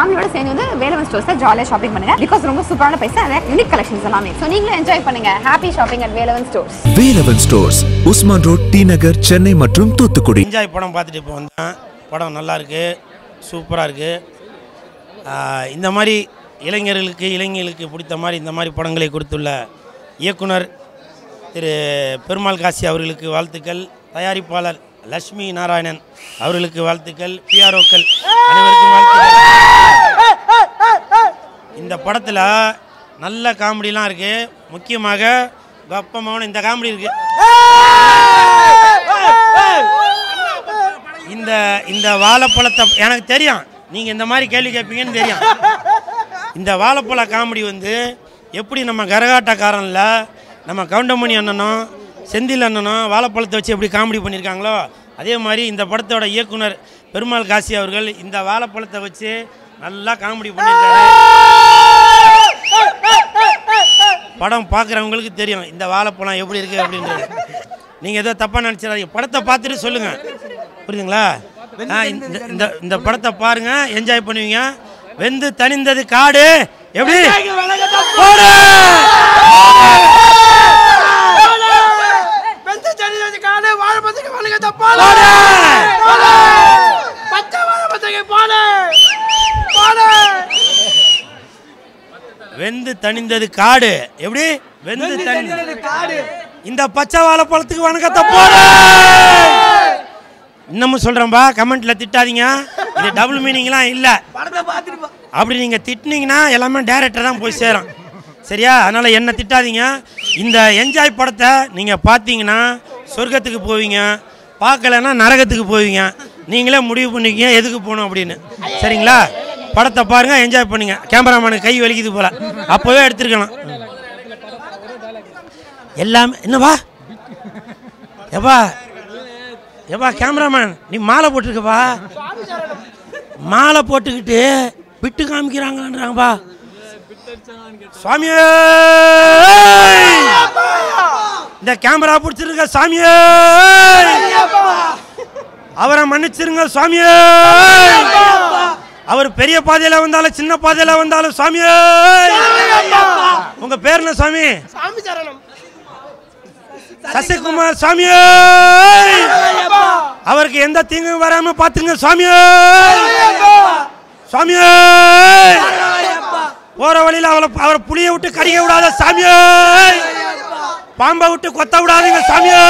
ஃபேமிலியோட சேர்ந்து வந்து வேலவன் ஸ்டோர்ஸை ஜாலியாக ஷாப்பிங் பண்ணுங்க பிகாஸ் ரொம்ப சூப்பரான பைசா நிறைய யூனிக் கலெக்ஷன்ஸ் எல்லாமே ஸோ நீங்களும் என்ஜாய் பண்ணுங்க happy shopping at Velavan stores Velavan stores Usman road T Nagar Chennai மற்றும் தூத்துக்குடி என்ஜாய் படம் பார்த்துட்டு இப்போ வந்தேன் படம் நல்லா இருக்கு சூப்பராக இருக்குது இந்த மாதிரி இளைஞர்களுக்கு இளைஞர்களுக்கு பிடித்த மாதிரி இந்த மாதிரி படங்களை கொடுத்துள்ள இயக்குனர் திரு பெருமாள் காசி அவர்களுக்கு வாழ்த்துக்கள் தயாரிப்பாளர் லட்சுமி நாராயணன் அவர்களுக்கு வாழ்த்துக்கள் பிஆர்ஓக்கள் அனைவருக்கும் வாழ்த்துக்கள் இந்த படத்தில் நல்ல காமெடிலாம் இருக்குது முக்கியமாக கப்பமான இந்த காமெடி இருக்குது இந்த இந்த வாழைப்பழத்தை எனக்கு தெரியும் நீங்கள் இந்த மாதிரி கேள்வி கேட்பீங்கன்னு தெரியும் இந்த வாழைப்பழ காமெடி வந்து எப்படி நம்ம கரகாட்டக்காரன்ல நம்ம கவுண்டமணி அண்ணனும் செந்தில் அண்ணனும் வாழைப்பழத்தை வச்சு எப்படி காமெடி பண்ணியிருக்காங்களோ அதே மாதிரி இந்த படத்தோட இயக்குனர் பெருமாள் காசி அவர்கள் இந்த வாழைப்பழத்தை வச்சு நல்லா காமெடி பண்ணியிருக்காரு படம் பார்க்குறவங்களுக்கு தெரியும் இந்த வாழைப்பழம் எப்படி இருக்குது அப்படின்றது நீங்கள் ஏதோ தப்பாக நினச்சிடாதீங்க படத்தை பார்த்துட்டு சொல்லுங்கள் புரியுதுங்களா ஆ, இந்த இந்த இந்த படத்தை பாருங்க என்ஜாய் பண்ணுவீங்க வெந்து தணிந்தது காடு எப்படி போடு! போடு! வெந்து தணிந்தது காடு எப்படி வெந்து தணிந்தது காடு இந்த பச்சை வாழைப்பழத்துக்கு வணக்கத்தை போடு இன்னமும் சொல்கிறேன்பா கமெண்ட்டில் திட்டாதீங்க இது டபுள் மீனிங்லாம் இல்லை அப்படி நீங்கள் திட்டினீங்கன்னா எல்லாமே டேரக்டர் தான் போய் சேரும் சரியா அதனால் என்ன திட்டாதீங்க இந்த என்ஜாய் படத்தை நீங்கள் பார்த்தீங்கன்னா சொர்க்கத்துக்கு போவீங்க பார்க்கலன்னா நரகத்துக்கு போவீங்க நீங்களே முடிவு பண்ணிக்கிங்க எதுக்கு போகணும் அப்படின்னு சரிங்களா படத்தை பாருங்கள் என்ஜாய் பண்ணுங்க கேமராமேனுக்கு கை வலிக்குது போல அப்போவே எடுத்துருக்கலாம் எல்லாமே என்னவா எப்பா ஏப்பா கேமராமேன் நீ மாலை போட்டிருக்கப்பா மாலை போட்டுக்கிட்டு விட்டு காமிக்கிறாங்கன்றாங்கப்பா சுவாமியே இந்த கேமரா பிடிச்சிருக்க சாமியே அவரை மன்னிச்சிருங்க சுவாமியே அவர் பெரிய பாதையில வந்தாலும் சின்ன பாதையில வந்தாலும் சுவாமியே உங்க பேர் என்ன சுவாமி சசிகுமார் சுவாமியே அவருக்கு எந்த தீங்கும் வராம பாத்துங்க சுவாமியே சுவாமியே போற வழியில அவளை அவரை புளிய விட்டு கடிக்க விடாத சாமியே பாம்பை விட்டு கொத்த விடாதீங்க சாமியே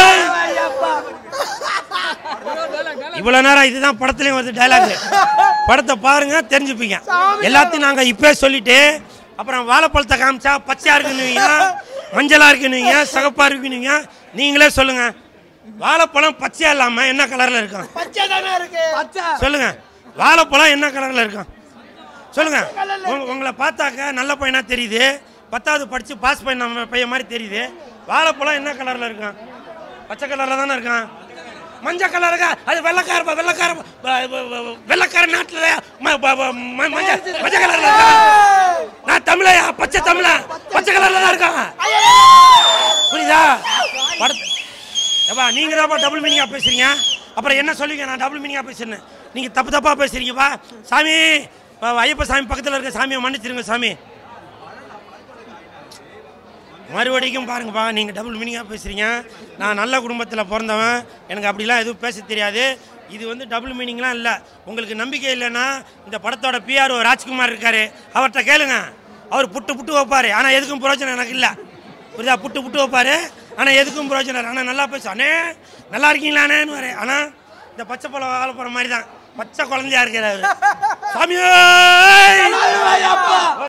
இவ்வளவு நேரம் இதுதான் படத்துலயும் வருது டைலாக் படத்தை பாருங்க தெரிஞ்சுப்பீங்க எல்லாத்தையும் நாங்க இப்பவே சொல்லிட்டு அப்புறம் வாழைப்பழத்தை காமிச்சா பச்சையா இருக்குன்னு மஞ்சளா இருக்குன்னு சகப்பா இருக்குன்னு நீங்களே சொல்லுங்க வாழைப்பழம் பச்சையா இல்லாம என்ன கலர்ல இருக்கும் சொல்லுங்க வாழைப்பழம் என்ன கலர்ல இருக்கும் சொல்லுங்க உங்க- உங்களை பார்த்தாக்க நல்ல பையனா தெரியுது பத்தாவது படிச்சு பாஸ் பண்ண நம்ம பையன் மாதிரி தெரியுது வாழைப்பழம் என்ன கலர்ல இருக்கும் பச்சை கலர்ல தானே இருக்கான் மஞ்சள் கலர் இருக்கா அது வெள்ளக்கார ப- வெள்ளக்கார ப- ப- ப- ப- வெள்ளக்கார நாட்டுல ம- ப- ப- ம- மஞ்சள் மஞ்சள் கலர்ல இருக்கா நான் தமிழையா பச்சை தமிழ பச்சை கலர்ல தான் இருக்காங்க புரியுதா படத்து ஏப்பா நீங்க தான் டபுள் மீனிங்கா பேசுறீங்க அப்புறம் என்ன சொல்லுவீங்க நான் டபுள் மீனிங்கா பேசுறேன் நீங்க தப்பு தப்பா பேசுறீங்கப்பா சாமி ப- ஐயப்ப சாமி பக்கத்துல இருக்க சாமியை மன்னிச்சிருங்க சாமி மறுபடிக்கும் பாருங்கப்பா நீங்கள் டபுள் மீனிங்காக பேசுகிறீங்க நான் நல்ல குடும்பத்தில் பிறந்தவன் எனக்கு அப்படிலாம் எதுவும் பேச தெரியாது இது வந்து டபுள் மீனிங்லாம் இல்லை உங்களுக்கு நம்பிக்கை இல்லைன்னா இந்த படத்தோட பிஆர்ஓ ராஜ்குமார் இருக்காரு அவர்கிட்ட கேளுங்க அவர் புட்டு புட்டு வைப்பார் ஆனால் எதுக்கும் பிரயோஜனம் எனக்கு இல்லை புரியுதா புட்டு புட்டு வைப்பார் ஆனால் எதுக்கும் பிரயோஜனம் இல்லை ஆனால் நல்லா பேசும் அண்ணே நல்லா இருக்கீங்களாண்ணேன்னு வர ஆனால் இந்த பச்சை பழம் வாழ போகிற மாதிரி தான் பச்சை குழந்தையா இருக்கிறாரு சாமியே